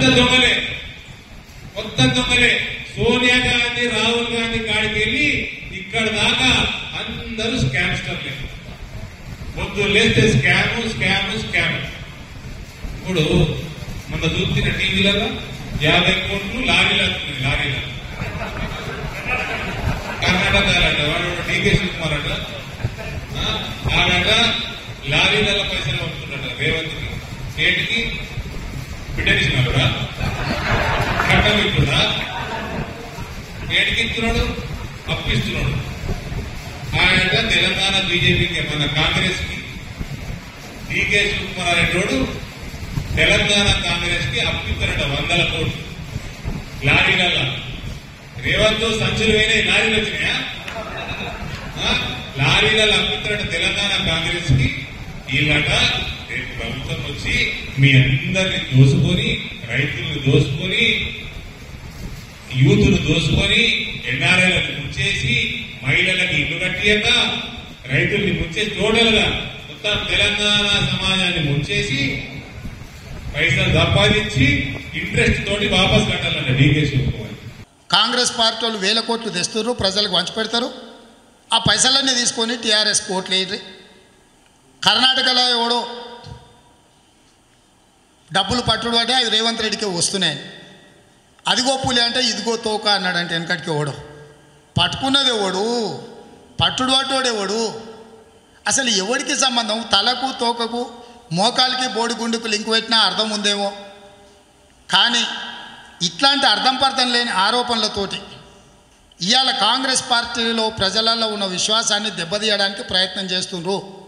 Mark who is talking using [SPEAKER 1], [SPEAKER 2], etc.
[SPEAKER 1] దొంగలే మొత్తం దొంగలే సోనియా గాంధీ రాహుల్ గాంధీ కాడికి వెళ్ళి ఇక్కడ దాకా అందరూ స్కామ్స్టర్లే పొద్దు లేస్తే స్కామ్ స్కామ్ స్కామ్ ఇప్పుడు మన చూస్తున్న టీవీలలో యాభై కోట్లు లారీలు వస్తున్నాయి లారీలు కర్ణాటక అంట వాడు డీకే శివకుమార్ అంట ఆ, ఆడట లారీల పైసలు పంపుతుండట రేవంత్కి స్టేట్కి బిడ్డనిచ్చినాడురా కట్టం ఇప్పుడా స్టేట్కి ఇస్తున్నాడు అప్పిస్తున్నాడు ఆయన తెలంగాణ బీజేపీకి మన కాంగ్రెస్ కి డీకే శివకుమార్ అనేటోడు తెలంగాణ కాంగ్రెస్ కి అప్పిస్తారట వందల కోట్లు లారీల రేవంత్ సంచులు పోయినాయి లారీలు వచ్చినాయా ఆ? లారీలలో అప్పిస్తారట తెలంగాణ కాంగ్రెస్ కి వీళ్ళట రేపు ప్రభుత్వం వచ్చి మీ అందరిని దోసుకొని రైతులను దోసుకొని యూత్ను దోసుకొని ఎన్ఆర్ఐలను ముంచేసి మహిళలకు ఇల్లు కట్టియక రైతుల్ని ముంచేసి టోటల్గా మొత్తం తెలంగాణ సమాజాన్ని ముంచేసి పైసలు సంపాదించి ఇంట్రెస్ట్ తోటి వాపస్ కట్టాలంట డీకే శివకుమార్
[SPEAKER 2] కాంగ్రెస్ పార్టీ వాళ్ళు వేల కోట్లు తెస్తారు ప్రజలకు పంచిపెడతారు ఆ పైసలన్నీ తీసుకొని టీఆర్ఎస్ కోట్లు వేయరు కర్ణాటకలో ఎవడో డబ్బులు పట్టుడు అంటే అవి రేవంత్ రెడ్డికి వస్తున్నాయి అదిగో పులి అంటే ఇదిగో తోక అన్నాడంటే వెనకటికి ఎవడు పట్టుకున్నది ఎవడు పట్టుడు పట్టుడు ఎవడు అసలు ఎవడికి సంబంధం తలకు తోకకు మోకాలికి బోడిగుండుకు లింక్ పెట్టినా అర్థం ఉందేమో కానీ ఇట్లాంటి అర్థం పర్థం లేని ఆరోపణలతోటి ఇవాళ కాంగ్రెస్ పార్టీలో ప్రజలలో ఉన్న విశ్వాసాన్ని దెబ్బతీయడానికి ప్రయత్నం చేస్తుండ్రు